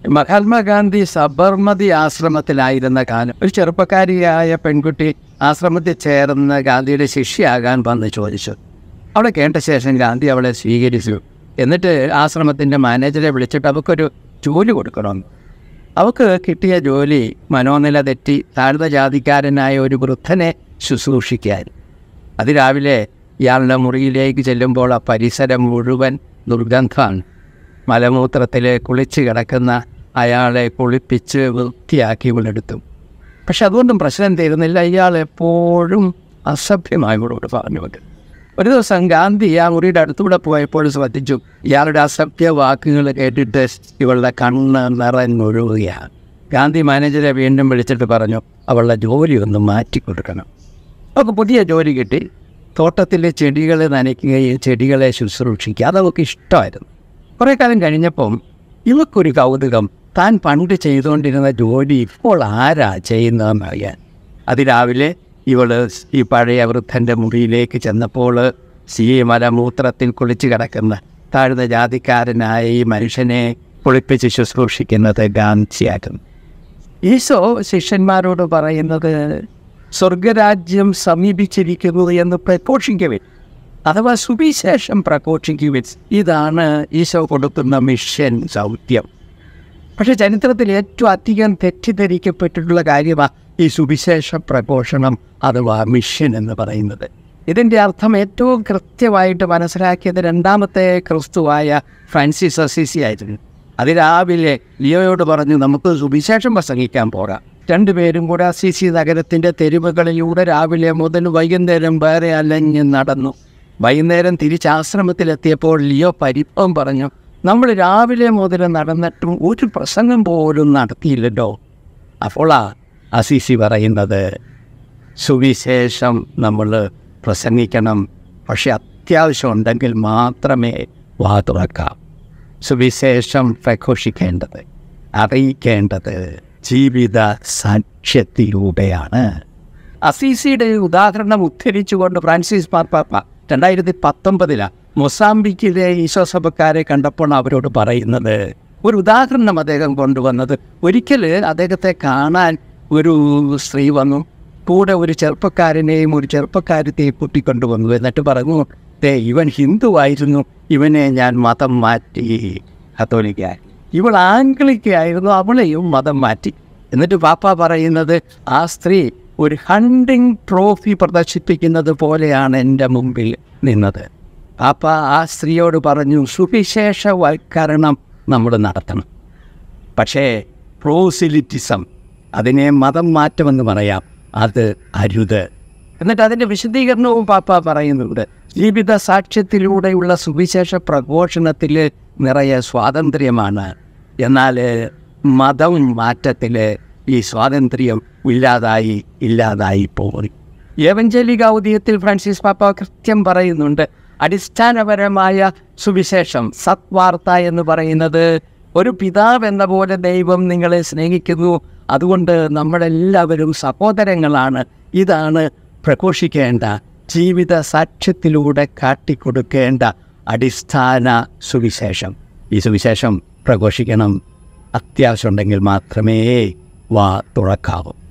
മഹാത്മാഗാന്ധി സബർമതി ആശ്രമത്തിലായിരുന്ന കാലം ഒരു ചെറുപ്പക്കാരിയായ പെൺകുട്ടി ആശ്രമത്തിൽ ചേർന്ന് ഗാന്ധിയുടെ ശിഷ്യയാകാൻ വന്ന് ചോദിച്ചു അവിടെ കേട്ട ശേഷം ഗാന്ധി അവളെ സ്വീകരിച്ചു എന്നിട്ട് ആശ്രമത്തിൻ്റെ മാനേജറെ വിളിച്ചിട്ട് അവൾക്കൊരു ജോലി കൊടുക്കണമെന്ന് അവൾക്ക് കിട്ടിയ ജോലി മനോനില തെറ്റി താഴ്ന്ന ജാതിക്കാരനായ ഒരു വൃദ്ധനെ ശുശ്രൂഷിക്കാൻ അതിരാവിലെ ഇയാളുടെ മുറിയിലേക്ക് ചെല്ലുമ്പോൾ ആ പരിസരം മുഴുവൻ ദുർഗന്ധമാണ് മലമൂത്രത്തിൽ കുളിച്ച് കിടക്കുന്ന അയാളെ കുളിപ്പിച്ച് വൃത്തിയാക്കി ഇവളെടുത്തു പക്ഷെ അതുകൊണ്ടും പ്രശ്നം തീരുന്നില്ല ഇയാൾ എപ്പോഴും അസഭ്യമായി ഇവളോട് പറഞ്ഞു വെക്കും ഒരു ദിവസം ഗാന്ധി ആ മുറിയുടെ അടുത്തൂടെ പോയപ്പോൾ ശ്രദ്ധിച്ചു ഇയാളുടെ അസഭ്യ വാക്കുകൾ കേട്ടിട്ട് ഇവളുടെ കണ്ണ് നിറഞ്ഞൊഴുകുകയാണ് ഗാന്ധി മാനേജറെ വീണ്ടും വിളിച്ചിട്ട് പറഞ്ഞു അവളുടെ ജോലി ഒന്ന് മാറ്റി കൊടുക്കണം അവൾക്ക് പുതിയ ജോലി കിട്ടി തോട്ടത്തിലെ ചെടികളെ നനയ്ക്കുകയും ചെടികളെ ശുശ്രൂഷിക്കുക അതവൾക്ക് ഇഷ്ടമായിരുന്നു കുറേ കാലം കഴിഞ്ഞപ്പം ഇവക്കൊരു കൗതുകം താൻ പണ്ട് ചെയ്തുകൊണ്ടിരുന്ന ജോലി ഇപ്പോൾ ആരാ ചെയ്യുന്നതെന്ന് അറിയാൻ അതിരാവിലെ ഇവൾ ഈ പഴയ വൃദ്ധൻ്റെ മുറിയിലേക്ക് ചെന്നപ്പോൾ സി മലമൂത്രത്തിൽ കുളിച്ച് കിടക്കുന്ന താഴ്ന്ന ജാതിക്കാരനായ ഈ മനുഷ്യനെ കുളിപ്പിച്ച് ശുശ്രൂഷിക്കുന്നത് ഗാന്ധിയായിരുന്നു ഈശോ ശിഷ്യന്മാരോട് പറയുന്നത് സ്വർഗരാജ്യം സമീപിച്ചിരിക്കുന്നു എന്ന് പ്രഘോഷിക്കുവിൻ അഥവാ സുവിശേഷം പ്രഘോഷിക്കുവിൻ ഇതാണ് ഈശോ കൊടുക്കുന്ന മിഷൻ ദൗത്യം പക്ഷേ ചരിത്രത്തിൽ ഏറ്റവും അധികം തെറ്റിദ്ധരിക്കപ്പെട്ടിട്ടുള്ള കാര്യമാണ് ഈ സുവിശേഷ പ്രഘോഷണം അഥവാ മിഷൻ എന്ന് പറയുന്നത് ഇതിൻ്റെ അർത്ഥം ഏറ്റവും കൃത്യമായിട്ട് മനസ്സിലാക്കിയത് രണ്ടാമത്തെ ക്രിസ്തുവായ ഫ്രാൻസിസ് അസീസി ആയിരുന്നു അതിരാവിലെ ലിയോയോട് പറഞ്ഞു നമുക്ക് സുവിശേഷം പ്രസംഗിക്കാൻ പോകാം രണ്ടുപേരും കൂടെ അസീസി നഗരത്തിൻ്റെ തെരുവുകളിലൂടെ രാവിലെ മുതൽ വൈകുന്നേരം വേറെ അലഞ്ഞ് നടന്നു വൈകുന്നേരം തിരിച്ച് ആശ്രമത്തിലെത്തിയപ്പോൾ ലിയോ പരിഭവം പറഞ്ഞു നമ്മൾ രാവിലെ മുതൽ നടന്നിട്ടും ഒരു പ്രസംഗം പോലും നടത്തിയില്ലല്ലോ അപ്പോളാ അസീസി പറയുന്നത് സുവിശേഷം നമ്മൾ പ്രസംഗിക്കണം പക്ഷെ അത്യാവശ്യം ഉണ്ടെങ്കിൽ മാത്രമേ വാ തുറക്കാം സുവിശേഷം പ്രഘോഷിക്കേണ്ടത് അറിയിക്കേണ്ടത് ജീവിത സാക്ഷ്യത്തിലൂടെയാണ് അസീസിയുടെ ഉദാഹരണം ഉദ്ധരിച്ചുകൊണ്ട് ഫ്രാൻസിസ് മാർപ്പാപ്പ രണ്ടായിരത്തി പത്തൊമ്പതിലാണ് മൊസാംബിക്കിലെ ഈശോസഭക്കാരെ കണ്ടപ്പോൾ അവരോട് പറയുന്നത് ഒരു ഉദാഹരണം അദ്ദേഹം കൊണ്ടുവന്നത് ഒരിക്കൽ അദ്ദേഹത്തെ കാണാൻ ഒരു സ്ത്രീ വന്നു കൂടെ ഒരു ചെറുപ്പക്കാരനെയും ഒരു ചെറുപ്പക്കാരത്തെയും കൂട്ടിക്കൊണ്ടുവന്നു എന്നിട്ട് പറഞ്ഞു ദേ ഇവൻ ഹിന്ദുവായിരുന്നു ഇവനെ ഞാൻ മതം മാറ്റി കത്തോലിക്കായി ഇവൾ ആംഗ്ലിക്കായിരുന്നു അവളെയും മതം മാറ്റി എന്നിട്ട് പാപ്പ പറയുന്നത് ആ സ്ത്രീ ഒരു ഹണ്ടിങ് ട്രോഫി പ്രദർശിപ്പിക്കുന്നത് പോലെയാണ് എൻ്റെ മുമ്പിൽ നിന്നത് പാപ്പ ആ സ്ത്രീയോട് പറഞ്ഞു സുവിശേഷവൽക്കരണം നമ്മൾ നടത്തണം പക്ഷേ പ്രോസിലിറ്റിസം അതിനെ മതം മാറ്റമെന്ന് പറയാം അത് അരുത് എന്നിട്ട് അതിൻ്റെ വിശദീകരണവും പാപ്പ പറയുന്നുണ്ട് ജീവിത സാക്ഷ്യത്തിലൂടെയുള്ള സുവിശേഷ പ്രഘോഷണത്തിൽ നിറയെ സ്വാതന്ത്ര്യമാണ് എന്നാൽ മതം മാറ്റത്തിൽ ഈ സ്വാതന്ത്ര്യം ഇല്ലാതായി ഇല്ലാതായി പോകും ഏവഞ്ചലിക ഔദ്യത്തിൽ ഫ്രാൻസിസ് പാപ്പ കൃത്യം പറയുന്നുണ്ട് അടിസ്ഥാനപരമായ സുവിശേഷം സത്വാർത്ത എന്ന് പറയുന്നത് ഒരു പിതാവ് എന്ന പോലെ ദൈവം നിങ്ങളെ സ്നേഹിക്കുന്നു അതുകൊണ്ട് നമ്മളെല്ലാവരും സഹോദരങ്ങളാണ് ഇതാണ് പ്രഘോഷിക്കേണ്ട ജീവിത സാക്ഷ്യത്തിലൂടെ കാട്ടിക്കൊടുക്കേണ്ട അടിസ്ഥാന സുവിശേഷം ഈ സുവിശേഷം പ്രഘോഷിക്കണം അത്യാവശ്യമുണ്ടെങ്കിൽ മാത്രമേ വാ തുറക്കാവൂ